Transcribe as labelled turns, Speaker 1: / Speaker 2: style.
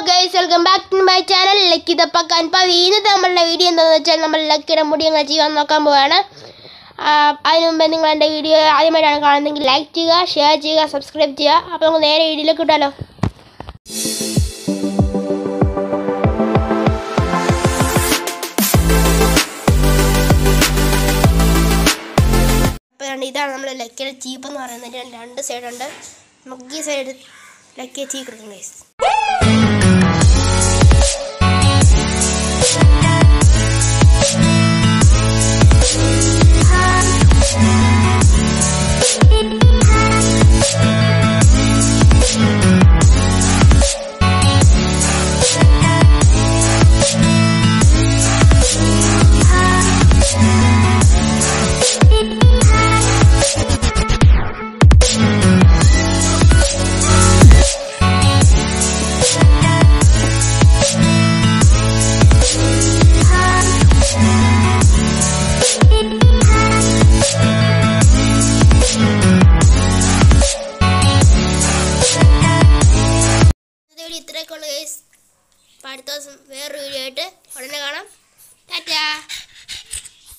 Speaker 1: guys welcome back to my channel lucky തപ്പക്കാൻ ഇപ്പോൾ ഇന്നത്തെ നമ്മളുടെ വീഡിയോ എന്താണെന്ന് വെച്ചാൽ നമ്മൾ ലക്കിയുടെ മുടി അങ്ങനെ ചെയ്യാൻ നോക്കാൻ പോവാണ് ആ, അതിന് മുമ്പേ നിങ്ങൾ എൻ്റെ വീഡിയോ ആദ്യമായിട്ടാണ് കാണുന്നതെങ്കിൽ ലൈക്ക് ചെയ്യുക ഷെയർ ചെയ്യുക സബ്സ്ക്രൈബ് ചെയ്യുക അപ്പോൾ നമുക്ക് നേരെ വീഡിയോയിലേക്ക് ഇട്ടാലോ അപ്പോൾ രണ്ട് ഇതാണ് നമ്മൾ ലക്കിയുടെ ചീപ്പ് എന്ന് പറയുന്നത് ഇതിന് രണ്ട് സൈഡുണ്ട് നമുക്ക് ഈ സൈഡ് ലക്കിയെ ചീ കൊടുക്കും ഗൈസ് ഇന്നത്തെ വീഡിയോ ഇത്രയൊക്കെ ഉള്ളു ഗൈസ് അപ്പോൾ അടുത്ത ദിവസം വേറൊരു വീഡിയോ ആയിട്ട് ഉടനെ കാണാം ടാറ്റാ